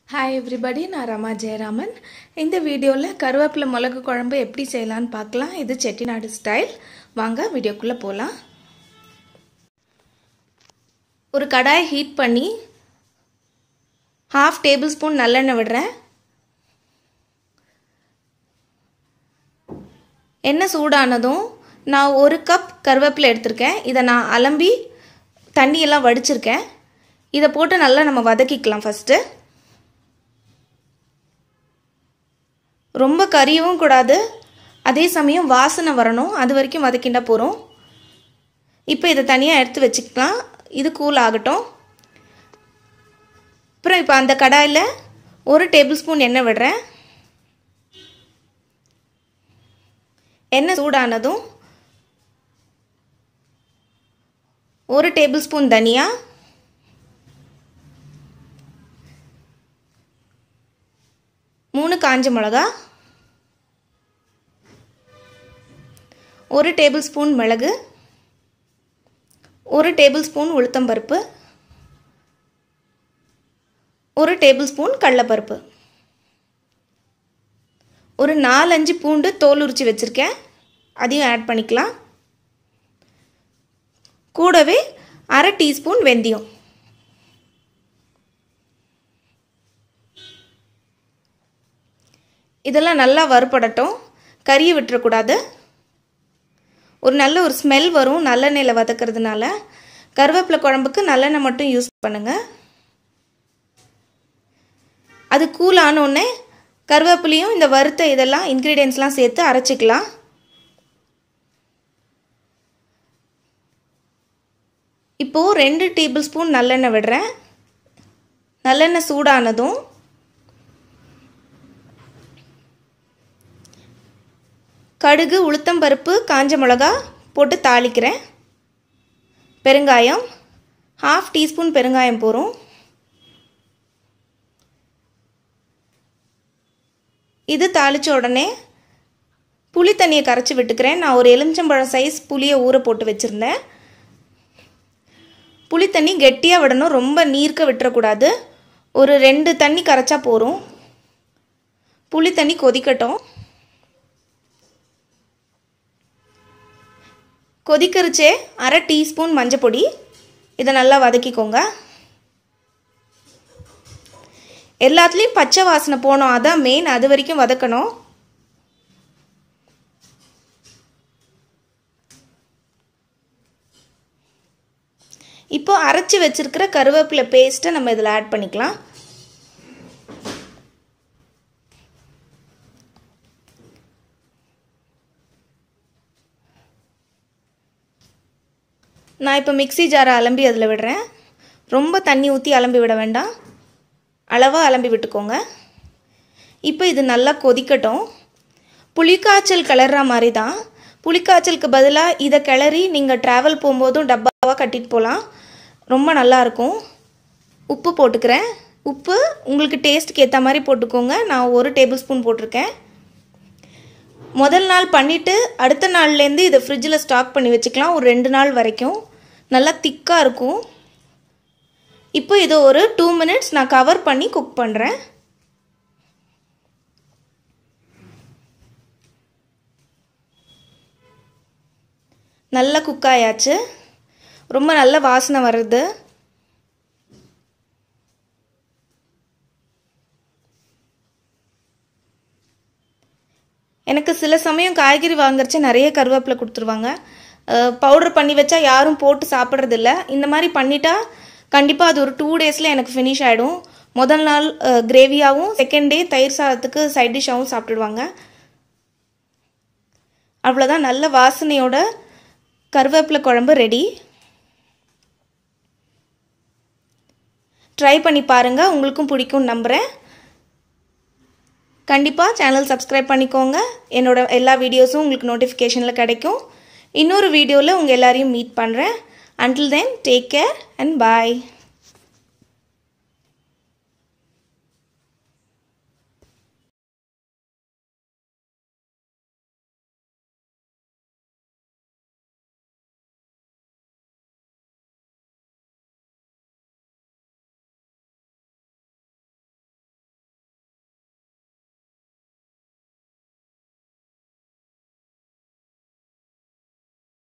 hi everybody நான் ரமா ஜெயராமன் இந்த வீடியோவில் கருவேப்பிலை மிளகு குழம்பு எப்படி செய்யலான்னு பார்க்கலாம் இது செட்டிநாடு ஸ்டைல் வாங்க வீடியோக்குள்ளே போகலாம் ஒரு கடாய் ஹீட் பண்ணி ஹாஃப் டேபிள் ஸ்பூன் நல்லெண்ணெய் விடுறேன் எண்ணெய் சூடானதும் நான் ஒரு கப் கருவேப்பிலை எடுத்திருக்கேன் இதை நான் அலம்பி தண்ணியெல்லாம் வடிச்சிருக்கேன் இதை போட்டு நல்லா நம்ம வதக்கிக்கலாம் ஃபஸ்ட்டு ரொம்ப கறியவும் கூடாது அதே சமயம் வாசனை வரணும் அது வரைக்கும் வதக்கிண்டா போகிறோம் இப்போ இதை தனியாக எடுத்து வச்சுக்கலாம் இது கூல் ஆகட்டும் அப்புறம் இப்போ அந்த கடாயில் ஒரு டேபிள் ஸ்பூன் எண்ணெய் விடுறேன் எண்ணெய் சூடானதும் ஒரு டேபிள் ஸ்பூன் தனியா மூணு காஞ்ச மிளகா ஒரு டேபிள் ஸ்பூன் மிளகு ஒரு டேபிள் ஸ்பூன் உளுத்தம்பருப்பு ஒரு டேபிள் ஸ்பூன் கடலப்பருப்பு ஒரு நாலஞ்சு பூண்டு தோல் உரிச்சு வச்சுருக்கேன் அதையும் ஆட் பண்ணிக்கலாம் கூடவே அரை டீஸ்பூன் வெந்தயம் இதெல்லாம் நல்லா வறுபடட்டும் கறியை விட்டுறக்கூடாது ஒரு நல்ல ஒரு ஸ்மெல் வரும் நல்லெண்ணெயில் வதக்கிறதுனால கருவேப்பிலை குழம்புக்கு நல்லெண்ணெய் மட்டும் யூஸ் பண்ணுங்கள் அது கூல் ஆனோடனே கருவேப்பிலையும் இந்த வறுத்த இதெல்லாம் இன்க்ரீடியன்ஸ்லாம் சேர்த்து அரைச்சிக்கலாம் இப்போது ரெண்டு டேபிள் ஸ்பூன் நல்லெண்ணெய் விடுறேன் நல்லெண்ணெய் சூடானதும் கடுகு உளுத்தம்பருப்பு காஞ்ச மிளகா போட்டு தாளிக்கிறேன் பெருங்காயம் ஹாஃப் டீஸ்பூன் பெருங்காயம் போகிறோம் இது தாளித்த உடனே புளி தண்ணியை கரைச்சி விட்டுக்கிறேன் நான் ஒரு எலுமிச்சம்பழம் சைஸ் புளியை ஊற போட்டு வச்சுருந்தேன் புளி தண்ணி கெட்டியாக விடணும் ரொம்ப நீர்க்க விட்டுறக்கூடாது ஒரு ரெண்டு தண்ணி கரைச்சா போகிறோம் புளி தண்ணி கொதிக்கட்டும் கொதிக்கரிச்சே அரை டீஸ்பூன் மஞ்சப்பொடி இதை நல்லா வதக்கிக்கோங்க எல்லாத்துலேயும் பச்சை வாசனை போனோம் அதான் மெயின் அது வரைக்கும் வதக்கணும் இப்போ அரைச்சி வச்சிருக்கிற கருவேப்பிலை பேஸ்ட்டை நம்ம இதில் ஆட் பண்ணிக்கலாம் நான் இப்போ மிக்சி ஜாரை அலம்பி அதில் விடுறேன் ரொம்ப தண்ணி ஊற்றி அலம்பி விட வேண்டாம் அளவாக அலம்பி விட்டுக்கோங்க இப்போ இது நல்லா கொதிக்கட்டும் புளிக்காய்ச்சல் கிளற மாதிரி தான் புளிக்காய்ச்சலுக்கு பதிலாக இதை கிளறி நீங்கள் ட்ராவல் போகும்போதும் டப்பாவாக கட்டிட்டு போகலாம் ரொம்ப நல்லாயிருக்கும் உப்பு போட்டுக்கிறேன் உப்பு உங்களுக்கு டேஸ்ட்டுக்கு ஏற்ற மாதிரி போட்டுக்கோங்க நான் ஒரு டேபிள் ஸ்பூன் போட்டிருக்கேன் முதல் நாள் பண்ணிவிட்டு அடுத்த நாள்லேருந்து இதை ஃப்ரிட்ஜில் ஸ்டாக் பண்ணி வச்சுக்கலாம் ஒரு ரெண்டு நாள் வரைக்கும் நல்லா திக்காக இருக்கும் இப்போ இதை ஒரு டூ மினிட்ஸ் நான் கவர் பண்ணி குக் பண்ணுறேன் நல்லா குக் ஆயாச்சு ரொம்ப நல்ல வாசனை வருது எனக்கு சில சமயம் காய்கறி வாங்குறச்சு நிறைய கருவேப்பிலை கொடுத்துருவாங்க பவுடர் பண்ணி வச்சா யாரும் போட்டு சாப்பிட்றதில்ல இந்த மாதிரி பண்ணிட்டா கண்டிப்பாக அது ஒரு டூ டேஸில் எனக்கு ஃபினிஷ் ஆகிடும் முதல் நாள் கிரேவியாகவும் செகண்ட் டே தயிர் சாதத்துக்கு சைட் டிஷ்ஷாகவும் சாப்பிட்டுடுவாங்க அவ்வளோதான் நல்ல வாசனையோட கருவேப்பிலை குழம்பு ரெடி ட்ரை பண்ணி பாருங்கள் உங்களுக்கும் பிடிக்கும் நம்புகிறேன் கண்டிப்பாக சேனல் சப்ஸ்கிரைப் பண்ணிக்கோங்க என்னோட எல்லா வீடியோஸும் உங்களுக்கு நோட்டிஃபிகேஷனில் கிடைக்கும் இன்னொரு வீடியோவில் உங்கள் எல்லாரையும் மீட் பண்ணுறேன் until then take care and bye